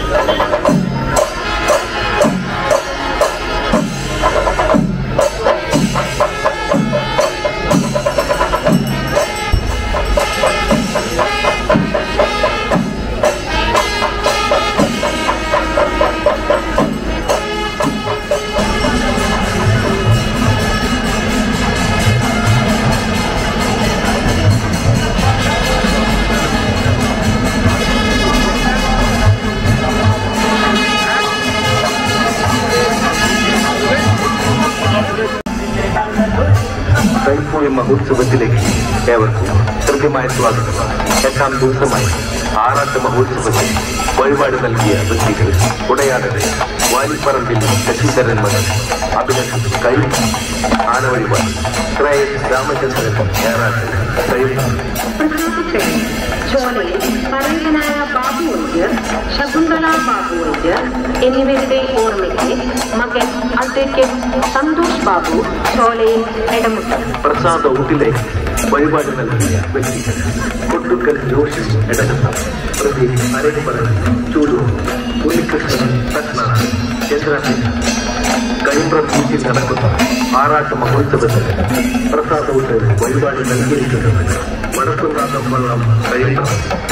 കൈപ്പോയി മഹോത്സവത്തിലേക്ക് ഏവർക്കും കൃത്യമായ സ്വാഗതം എട്ടാം ദിവസമായി ആറാട്ട് മഹോത്സവത്തിൽ വഴിപാട് നൽകിയ വ്യക്തികൾ ഉടയാടത് വാലിപ്പറമ്പിൽ ശശിധരൻ മകൻ അഭിനന്ദൻ കൈ ആനവഴിപാട് ശ്രേയസ് രാമചന്ദ്രൻ ഏറാട്ട് കൈ പ്രധാനപ്പെട്ട ചോലയിൽ പരേതനായ ബാബു വൈദ്യർ ശകുന്തള ബാബു വൈദ്യർ എന്നിവരുടെ ഓർമ്മയ്ക്ക് മകൻ അഡ്വക്കേറ്റ് സന്തോഷ് ബാബു ചോലയിൽ ഇടമുട്ടം പ്രസാദ ഊട്ടിലേക്ക് വഴിപാട് നൽകിയ വ്യക്തികൾ കൊട്ടുക്കൽ ജോഷി ഇടമുട്ടം പ്രതി അരങ്ങുപറൻ ചൂടൂർ ഉണ്ണികൃഷ്ണൻ പത്മനാഥ് ചന്ദ്രൻ കഴിമ്പ്രം ബീച്ചിൽ നടക്കുന്ന ആറാട്ട് മഹോത്സവത്തിന് പ്രസാദ ഊട്ട് വഴിപാട് നൽകിയിരിക്കുന്നത് വടക്കുന്നാഥം വള്ളം കഴിമ്പ്രം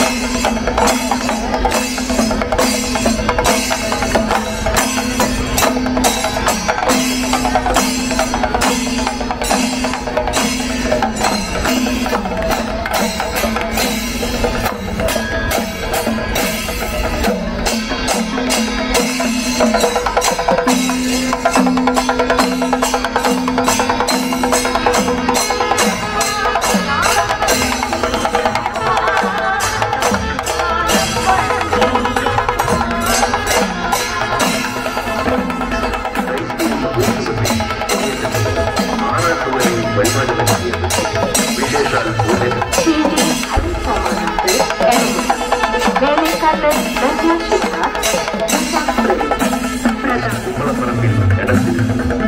ആറാട്ടുവരെ വഴിപാട് നൽകിയ വിശേഷാൽ പൂജ ടി ജി ഹരിസോമനാഥ് ഇടമുട്ടം വേലക്കാട്ട് ദർശന പ്രധാന കുമ്പളപ്പറമ്പിൽ ഇടത്തിൽ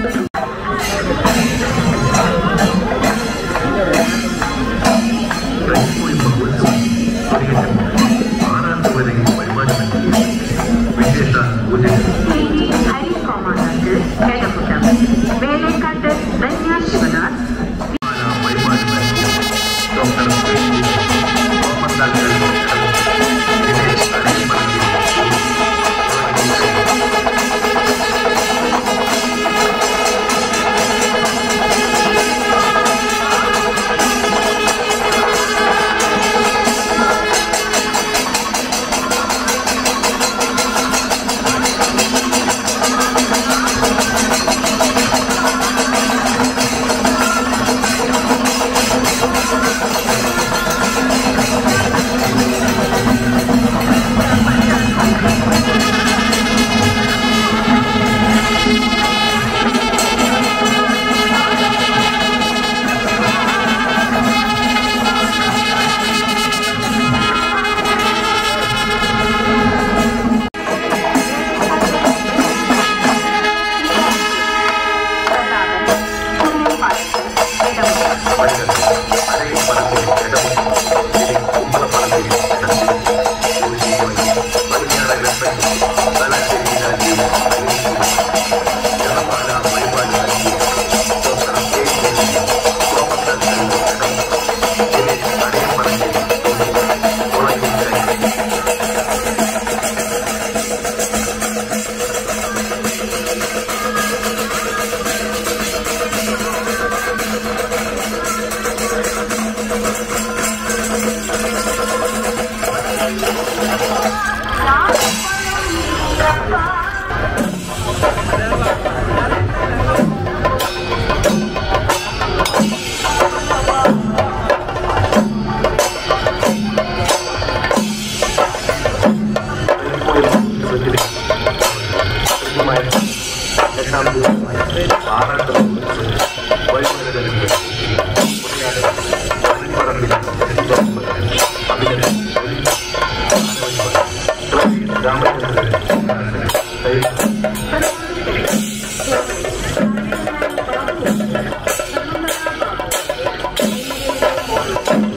ആറാട്ടുവരെ വഴിപാട് നൽകിയ വിശേഷാൽ പൂജ ടി ജി ഹരിസോമനാഥ് ഇടമുട്ടം വേലക്കാട്ട് ധന്യ ശിവനാഥ് വഴിപാട് നൽകിയ doctor Dinesh Adimarambil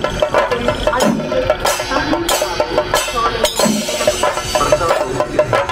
Thank you.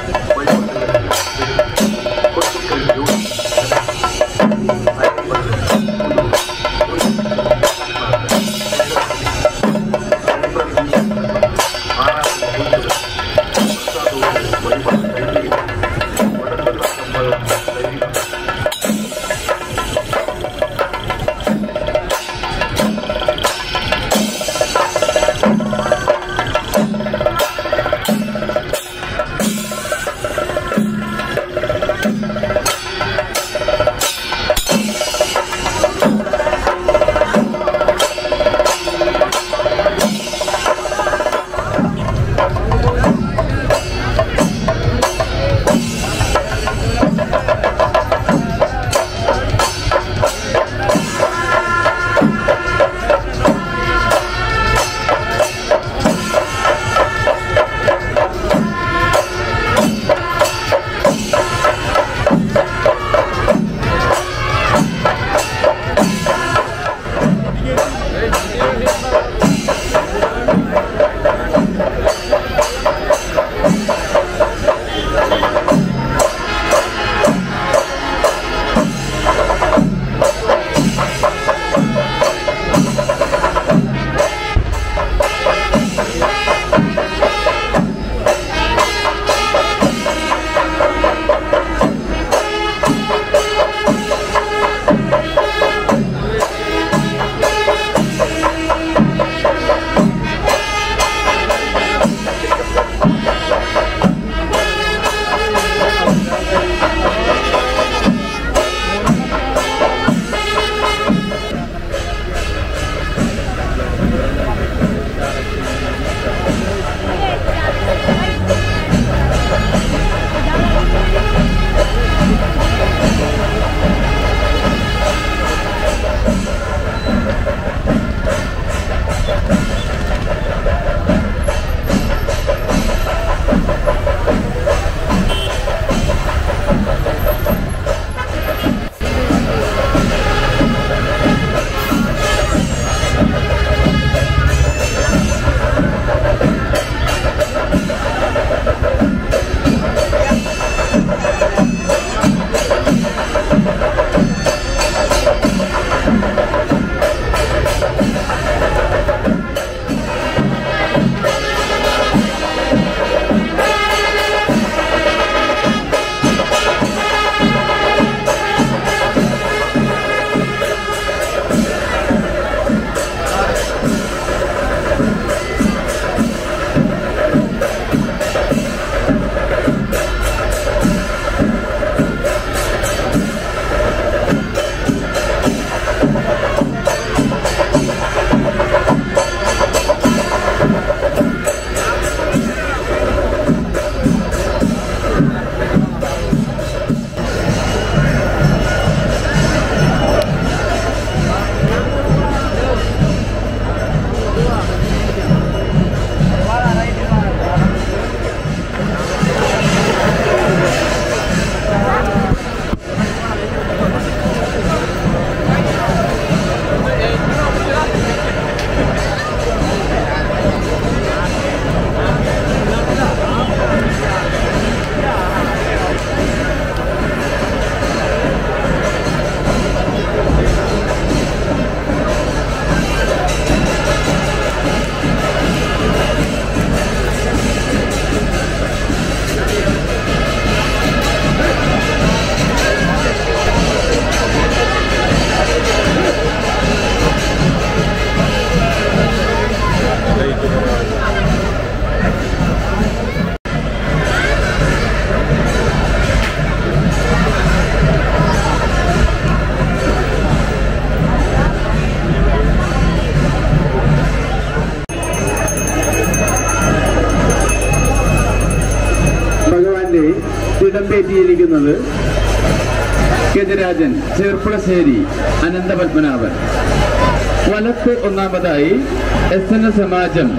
സമാജത്തിന്റെ ഇടംപേറ്റിയിരിക്കുന്നത് ഗജരാജൻ ചെർപ്പുളശ്ശേരി അനന്തപത്മനാഭൻ വലത്ത് ഒന്നാമതായി എസ് എൻ എസ് സമാജം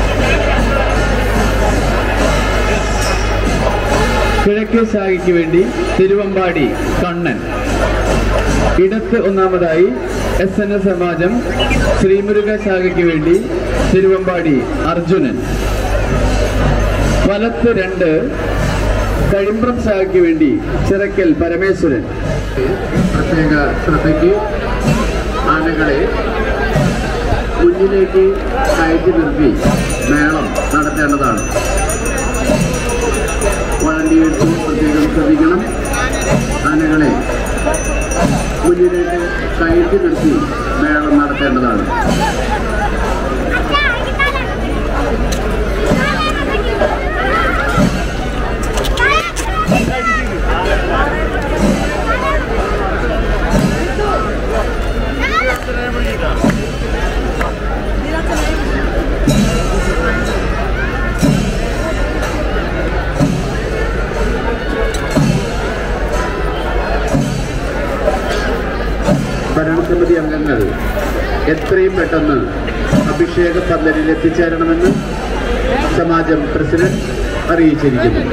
കിഴക്കേ ശാഖയ്ക്ക് വേണ്ടി തിരുവമ്പാടി കണ്ണൻ ഇടത്ത് ഒന്നാമതായി എസ് എൻ എസ് സമാജം ശ്രീമുരുക ശാഖയ്ക്ക് വേണ്ടി തിരുവമ്പാടി അർജുനൻ വലത്ത് രണ്ട് കഴിമ്പ്രം ശാഖയ്ക്ക് വേണ്ടി ചിറക്കൽ പരമേശ്വരൻ പ്രത്യേക ശ്രദ്ധയ്ക്ക് ആനകളെ മുന്നിലേക്ക് കയറ്റി നിർത്തി മേളം നടത്തേണ്ടതാണ് വളണ്ടിയേഴ്സും പ്രത്യേകം ശ്രദ്ധിക്കണം ആനകളെ മുന്നിലേക്ക് കയറ്റി നിർത്തി മേളം നടത്തേണ്ടതാണ് ഭരണസമിതി അംഗങ്ങൾ എത്രയും പെട്ടെന്ന് അഭിഷേക പന്തലിൽ എത്തിച്ചേരണമെന്ന് സമാജം പ്രസിഡന്റ് അറിയിച്ചിരിക്കുന്നു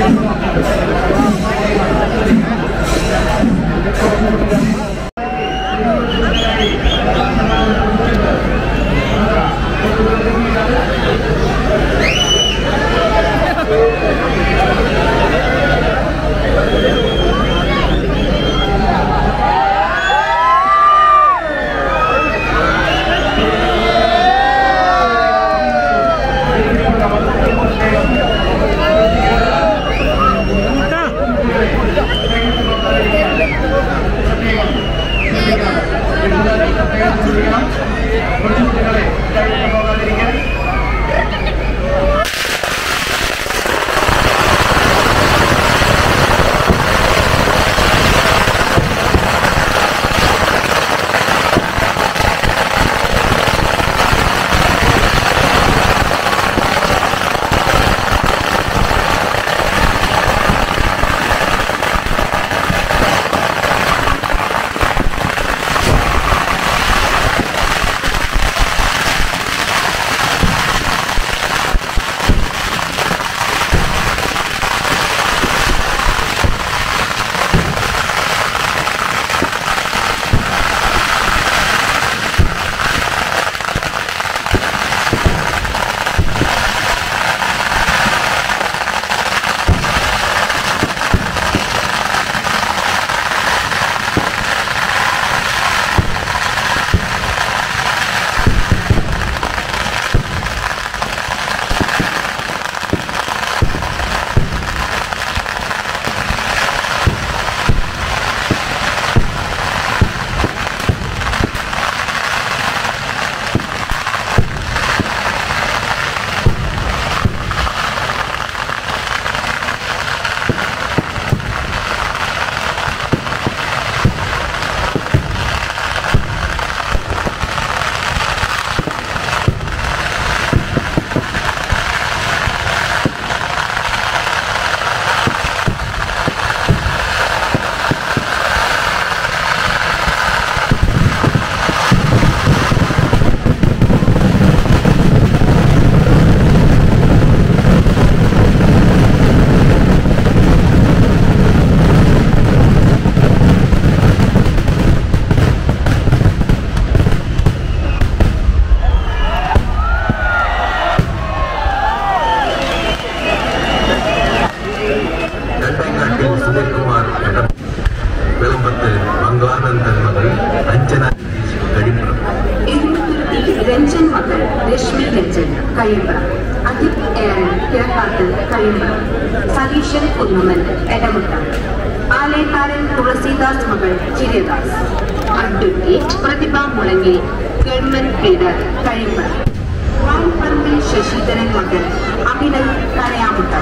രണ്ടാം സുനിൽകുമാർ ഇടം വിളമ്പത്ത് മംഗളാനന്ദൻ മകൾ അഞ്ജന കഴിപ്പുറം ഇരുപത്തി രഞ്ജൻ മകൾ രശ്മി രഞ്ജൻ കഴിയുമ്പറ അജിത് ഏഴൻ കിഴക്കാട്ട് കഴിയുമ്പറ സതീശൻ കുന്നമൻ എടമുട്ട ആലേക്കാരൻ തുളസീദാസ് മകൾ Chiradas advocate Prathibha Mulangi government leader കഴിയുമ്പറ വാൽപ്പറമ്പിൽ ശശിധരൻ മകൻ അഭിനവ് കരയാമുട്ട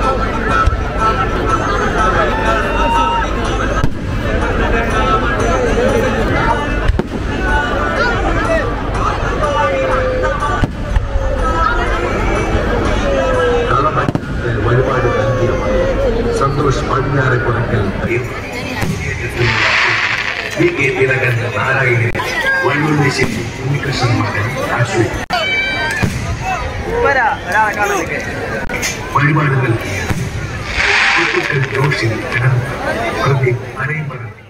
കളമറ്റത്ത് വഴിപാട് നൽകിയവർ സന്തോഷ് പടിഞ്ഞാറക്കുടക്കൽ വി കെ തിലകൻ നാരായണൻ വൈകുന്നേശ്ശേരി ഉണ്ണികൃഷ്ണൻ മകൻ അശ്വിൻ വഴിപാട് നൽകിയ ജോഷി പ്രതി അരയമ്പറമ്പി